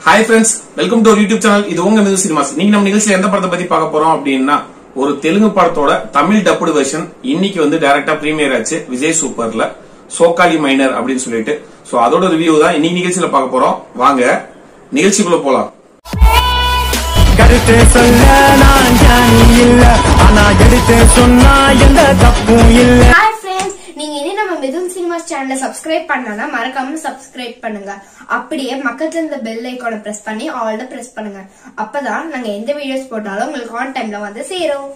hi friends welcome to YouTube channel இது உங்க music cinemas நீங்க நம்ம நிகழ்ச்சியில எந்த படத்தை பத்தி பார்க்க போறோம் அப்படின்னா ஒரு தெலுங்கு படத்தோட தமிழ் டப்புடு வெர்ஷன் இன்னைக்கு வந்து டைரக்டா பிரீமியர் ஆச்சு விஜய் சூப்பர்ல சோக்காலி மைனர் அப்படின்னு சொல்லிட்டு சோ அதோட ரிவ்யூ தான் இன்னைக்கு நிகழ்ச்சியில பார்க்க போறோம் வாங்க நிகழ்ச்சிக்குள்ள போலாம் கருத்து சொல்ல நான் ஞானி இல்ல ஆனா எடுத்து சொன்னா எந்த தப்பும் இல்ல ஹாய் ஃப்ரெண்ட்ஸ் நீங்க இனி நம்ம மிதுன் சினிமாஸ் சேனலை சப்ஸ்கிரைப் பண்ணலன்னா மறக்காம சப்ஸ்கிரைப் பண்ணுங்க அப்படியே பக்கத்துல இருந்த பெல் ஐக்கானை பிரஸ் பண்ணி ஆல் த பிரஸ் பண்ணுங்க அப்பதான் நாங்க எந்த வீடியோஸ் போட்டாலும் உங்களுக்கு ஆன் டைம்ல வந்து சேரும்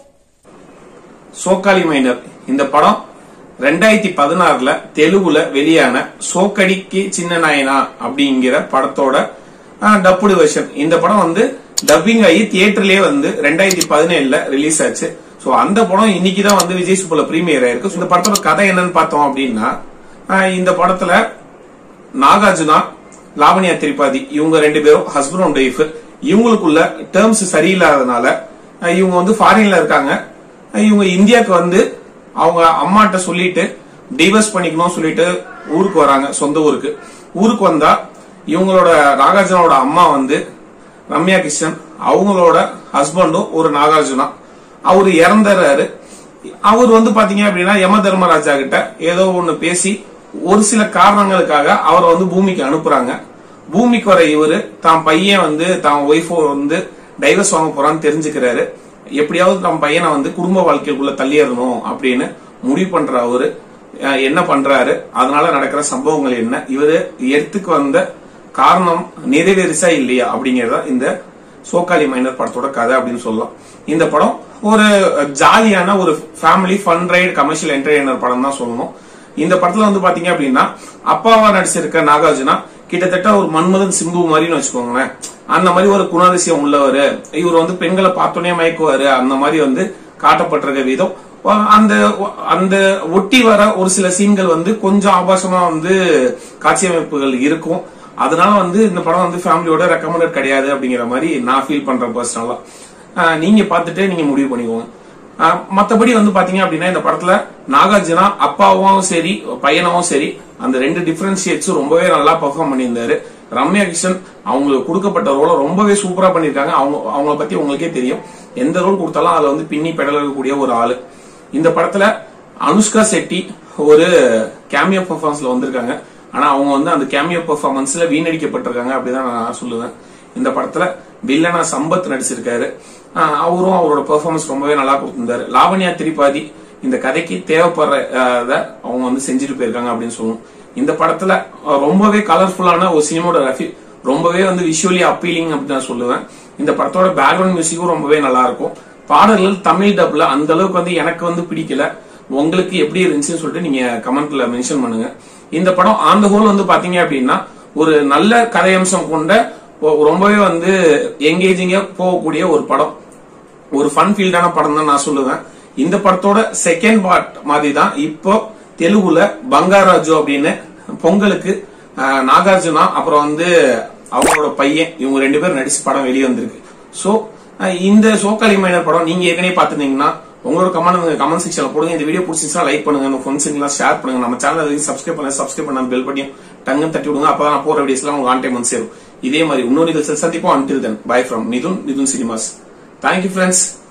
சோக்காலி மைனர் இந்த படம் ரெண்டாயிரத்தி பதினாறுல தெலுங்குல வெளியான சோக்கடிக்கு சின்ன நாயனா அப்படிங்கிற படத்தோட டப்புடு வெர்ஷன் இந்த படம் வந்து டப்பிங் ஆகி தியேட்டர்லயே வந்து ரெண்டாயிரத்தி பதினேழுல ரிலீஸ் ஆச்சு சோ அந்த படம் இன்னைக்கு தான் வந்து விஜய் சூப்பர்ல பிரீமியர் ஆயிருக்கு So, இந்த படத்தோட கதை என்னன்னு பார்த்தோம் அப்படின்னா ஆஹ் இந்த படத்துல நாகார்ஜுனா லாவண்யா திரிபாதி இவங்க ரெண்டு பேரும் ஹஸ்பண்ட் அண்ட் ஒய்ஃப் இவங்களுக்குள்ள டேர்ம்ஸ் சரியில்லாதனால அஹ் இவங்க வந்து ஃபாரின்ல இருக்காங்க அஹ் இவங்க இந்தியாவுக்கு வந்து அவங்க அம்மாட்ட சொல்லிட்டு டிவர்ஸ் பண்ணிக்கணும் சொல்லிட்டு ஊருக்கு வராங்க சொந்த ஊருக்கு ஊருக்கு வந்தா இவங்களோட நாகார்ஜுனாவோட அம்மா வந்து ரம்யா கிருஷ்ணன் அவங்களோட ஹஸ்பண்டும் ஒரு நாகார்ஜுனா அவரு இறந்துறாரு அவர் வந்து பாத்தீங்க அப்படின்னா யம தர்மராஜா கிட்ட ஏதோ ஒண்ணு பேசி ஒரு சில காரணங்களுக்காக அவரை வந்து பூமிக்கு அனுப்புறாங்க பூமிக்கு வர இவரு தான் பையன் வந்து தான் ஒய்ஃபோ வந்து டைவர்ஸ் வாங்க போறான்னு தெரிஞ்சுக்கிறாரு எப்படியாவது தம் பையனை வந்து குடும்ப வாழ்க்கைக்குள்ள தள்ளிடணும் அப்படின்னு முடிவு பண்ற அவரு அஹ், என்ன பண்றாரு அதனால நடக்கிற சம்பவங்கள் என்ன இவரு எர்த்துக்கு வந்த காரணம் நிறைவேறிச்சா இல்லையா அப்படிங்கறத இந்த சோக்காலி மைனர் படத்தோட கதை அப்படின்னு சொல்லலாம் இந்த படம் ஒரு ஜாலியான ஒரு family fun ride commercial entertainer படம் தான் சொல்லணும் இந்த படத்துல வந்து பாத்தீங்க அப்படின்னா அப்பாவா நடிச்சிருக்க நாகார்ஜுனா கிட்டத்தட்ட ஒரு மன்மதன் சிம்பு மாதிரின்னு வச்சுக்கோங்களேன் அந்த மாதிரி ஒரு குணாதிசயம் உள்ளவர் இவர் வந்து பெண்களை பார்த்தோன்னே மயக்குவாரு அந்த மாதிரி வந்து காட்டப்பட்டிருக்க விதம் அந்த அந்த ஒட்டி வர ஒரு சில சீன்கள் வந்து கொஞ்சம் ஆபாசமா வந்து காட்சியமைப்புகள் இருக்கும் அதனால வந்து இந்த படம் வந்து ஃபேமிலியோட ரெக்கமெண்டட் கிடையாது அப்படிங்கிற மாதிரி நான் ஃபீல் பண்றேன் பர்சனலா நீங்க பார்த்துட்டு நீங்க முடிவு பண்ணிக்கோங்க ஆஹ் மத்தபடி வந்து பாத்தீங்க அப்படின்னா இந்த படத்துல நாகார்ஜுனா அப்பாவும் சரி பையனாவும் சரி அந்த ரெண்டு டிஃபரன்ஷியேட்ஸும் ரொம்பவே நல்லா பெர்ஃபார்ம் பண்ணியிருந்தாரு ரம்யா கிருஷ்ணன் அவங்களுக்கு கொடுக்கப்பட்ட ரோலை ரொம்பவே சூப்பரா பண்ணிருக்காங்க அவங்க அவங்கள பத்தி உங்களுக்கே தெரியும் எந்த ரோல் கொடுத்தாலும் அதுல வந்து பின்னி பெடலக்கூடிய ஒரு ஆளு இந்த படத்துல அனுஷ்கா செட்டி ஒரு கேமியோ பெர்ஃபார்மன்ஸ்ல வந்திருக்காங்க ஆனா அவங்க வந்து அந்த கேமியோ பெர்ஃபார்மன்ஸ்ல வீணடிக்கப்பட்டிருக்காங்க அப்படிதான் நான் சொல்லுவேன் இந்த படத்துல வில்லனா சம்பத் நடிச்சிருக்காரு ஆஹ் அவரும் அவரோட பெர்ஃபார்மன்ஸ் ரொம்பவே நல்லா கொடுத்திருந்தாரு லாவண்யா திரிபாதி இந்த கதைக்கு தேவைப்படுறத அவங்க வந்து செஞ்சுட்டு போயிருக்காங்க அப்படின்னு சொல்லணும் இந்த படத்துல அஹ், ரொம்பவே கலர்ஃபுல்லான ஒரு சினிமாவோட ரஃபி ரொம்பவே வந்து விஷுவலி அப்பீலிங் அப்படின்னு நான் சொல்லுவேன் இந்த படத்தோட பேக்ரவுண்ட் மியூசிக்கும் ரொம்பவே நல்லா இருக்கும் பாடல்கள் தமிழ் டப்ல அந்த அளவுக்கு வந்து எனக்கு வந்து பிடிக்கல உங்களுக்கு எப்படி இருந்துச்சுன்னு சொல்லிட்டு நீங்க கமெண்ட்ல மென்ஷன் பண்ணுங்க இந்த படம் ஆன் த ஹோல் வந்து பாத்தீங்க அப்படின்னா ஒரு நல்ல கதையம்சம் கொண்ட ஒ- ரொம்பவே வந்து எங்கேஜிங்கா போகக்கூடிய ஒரு படம் ஒரு ஃபன் ஃபீல்டான படம் தான் நான் சொல்லுவேன் இந்த படத்தோட செகண்ட் பார்ட் மாதிரி தான் இப்போ தெலுங்குல பங்காராஜு அப்படின்னு பொங்கலுக்கு ஆஹ், நாகார்ஜுனா அப்புறம் வந்து அவங்களோட பையன் இவங்க ரெண்டு பேரும் நடிச்சு படம் வெளியே வந்திருக்கு சோ இந்த சோக்காலி மைனர் படம் நீங்க ஏற்கனவே பாத்துருந்தீங்கன்னா உங்களோட கமெண்ட் கமெண்ட் செக்ஷன்ல போடுங்க இந்த வீடியோ பிடிச்சிருந்தா லைக் பண்ணுங்க உங்க ஃப்ரெண்ட்ஸுங்களாம் ஷேர் பண்ணுங்க நம்ம சேனல் சப்ஸ்கிரைப் பண்ணல சப்ஸ்கிரைப் பண்ண பெல் பட்டியும் டங்கு தட்டி விடுங்க அப்பதான் நான் போற வீடியோஸ்லாம் உங்களுக்கு ஆன் டைம் வந்து சேரும் இதே மாதிரி இன்னொரு நிகழ்ச்சியில் சந்திப்போம் until then bye from Nithun Nithun Cinemas thank you friends